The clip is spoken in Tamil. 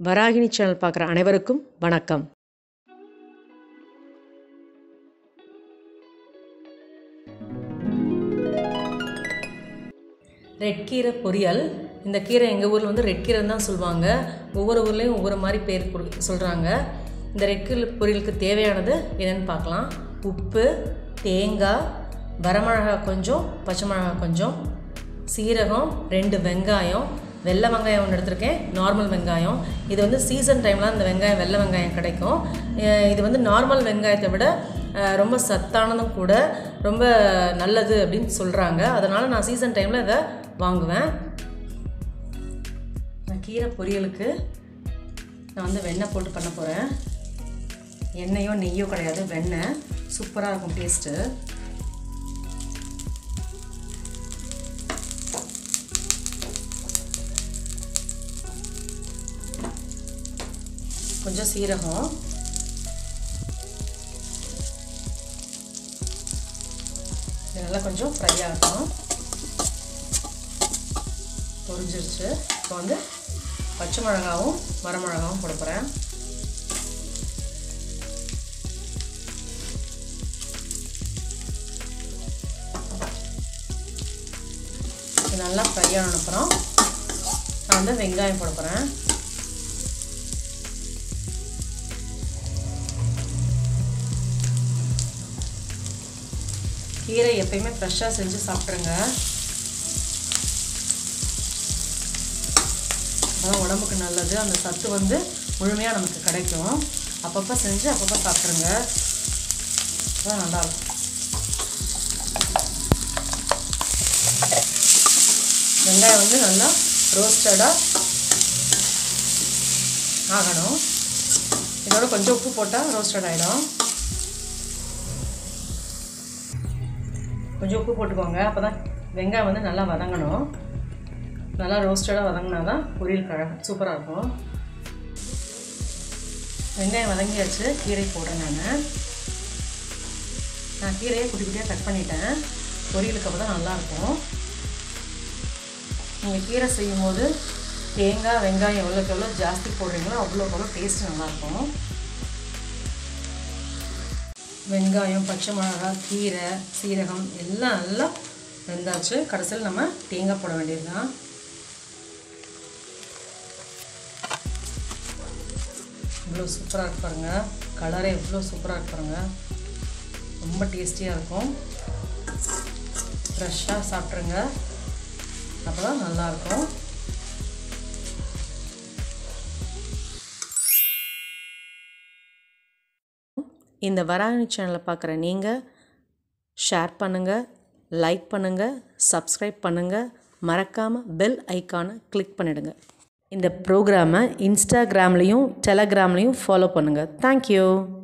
வராகினி சேனல் பார்க்குற அனைவருக்கும் வணக்கம் ரெட் கீரை பொரியல் இந்த கீரை எங்கள் ஊரில் வந்து ரெட் கீரைன்னு தான் சொல்லுவாங்க ஒவ்வொரு ஊர்லேயும் ஒவ்வொரு மாதிரி பேர் சொல்கிறாங்க இந்த ரெட் கீரை பொரியலுக்கு தேவையானது என்னென்னு பார்க்கலாம் உப்பு தேங்காய் வரமிளகாய் கொஞ்சம் பச்சை மிளகாய் கொஞ்சம் சீரகம் ரெண்டு வெங்காயம் வெள்ளை வெங்காயம் ஒன்று எடுத்திருக்கேன் நார்மல் வெங்காயம் இது வந்து சீசன் டைமில் இந்த வெங்காயம் வெள்ளை வெங்காயம் கிடைக்கும் அஹ் இது வந்து நார்மல் வெங்காயத்தை விட அஹ் ரொம்ப சத்தானதும் கூட ரொம்ப நல்லது அப்படின்னு சொல்கிறாங்க அதனால் நான் சீசன் டைமில் இதை வாங்குவேன் நான் கீரை பொரியலுக்கு நான் வந்து வெண்ணெய் போட்டு பண்ண போகிறேன் எண்ணெயோ நெய்யோ கிடையாது வெண்ணெய் சூப்பராக இருக்கும் டேஸ்ட்டு கொஞ்சம் சீரகம் இது நல்லா கொஞ்சம் ஃப்ரை ஆகணும் பொரிஞ்சிருச்சு இப்போ வந்து பச்சை மிளகாவும் வரமிளகாவும் போட போகிறேன் இது நல்லா ஃப்ரை ஆன அப்புறம் நான் வந்து வெங்காயம் போட போகிறேன் கீரை எப்பயுமே ஃப்ரெஷ்ஷாக செஞ்சு சாப்பிட்ருங்க அதான் உடம்புக்கு நல்லது அந்த சத்து வந்து முழுமையாக நமக்கு கிடைக்கும் அப்பப்போ செஞ்சு அப்பப்போ சாப்பிட்ருங்க அதான் நல்லாயிருக்கும் வெங்காயம் வந்து நல்லா ரோஸ்டடாக ஆகணும் இதோட கொஞ்சம் உப்பு போட்டால் ரோஸ்டட் ஆகிடும் கொஞ்சம் உப்பு போட்டுக்கோங்க அப்போ தான் வெங்காயம் வந்து நல்லா வதங்கணும் நல்லா ரோஸ்டடாக வதங்கினா தான் பொரியல் கழ சூப்பராக இருக்கும் வெங்காயம் வதங்கியாச்சு கீரை போடுறேன் நான் நான் கீரையை குட்டி குட்டியாக கட் பண்ணிட்டேன் பொரியலுக்கு அப்போ தான் நல்லாயிருக்கும் நீங்கள் கீரை செய்யும் போது தேங்காய் வெங்காயம் எவ்வளோக்கு எவ்வளோ ஜாஸ்தி போடுறீங்களோ அவ்வளோக்கு அவ்வளோ டேஸ்ட் நல்லாயிருக்கும் வெங்காயம் பச்சை மிளகாய் கீரை சீரகம் எல்லாம் நல்லா வெந்தாச்சு கடைசியில் நம்ம தேங்காய் போட வேண்டியது தான் இவ்வளோ சூப்பராக இருக்கு பாருங்க கலரே எவ்வளோ சூப்பராக இருக்கு பாருங்க ரொம்ப டேஸ்டியாக இருக்கும் ஃப்ரெஷ்ஷாக சாப்பிட்ருங்க அப்போ தான் நல்லாயிருக்கும் இந்த வராணி சேனலை பார்க்குற நீங்கள் ஷேர் பண்ணுங்கள் லைக் பண்ணுங்கள் சப்ஸ்கிரைப் பண்ணுங்கள் மறக்காமல் பெல் ஐக்கானை கிளிக் பண்ணிடுங்க இந்த ப்ரோக்ராமை இன்ஸ்டாகிராம்லேயும் டெலகிராம்லேயும் ஃபாலோ பண்ணுங்கள் தேங்க்யூ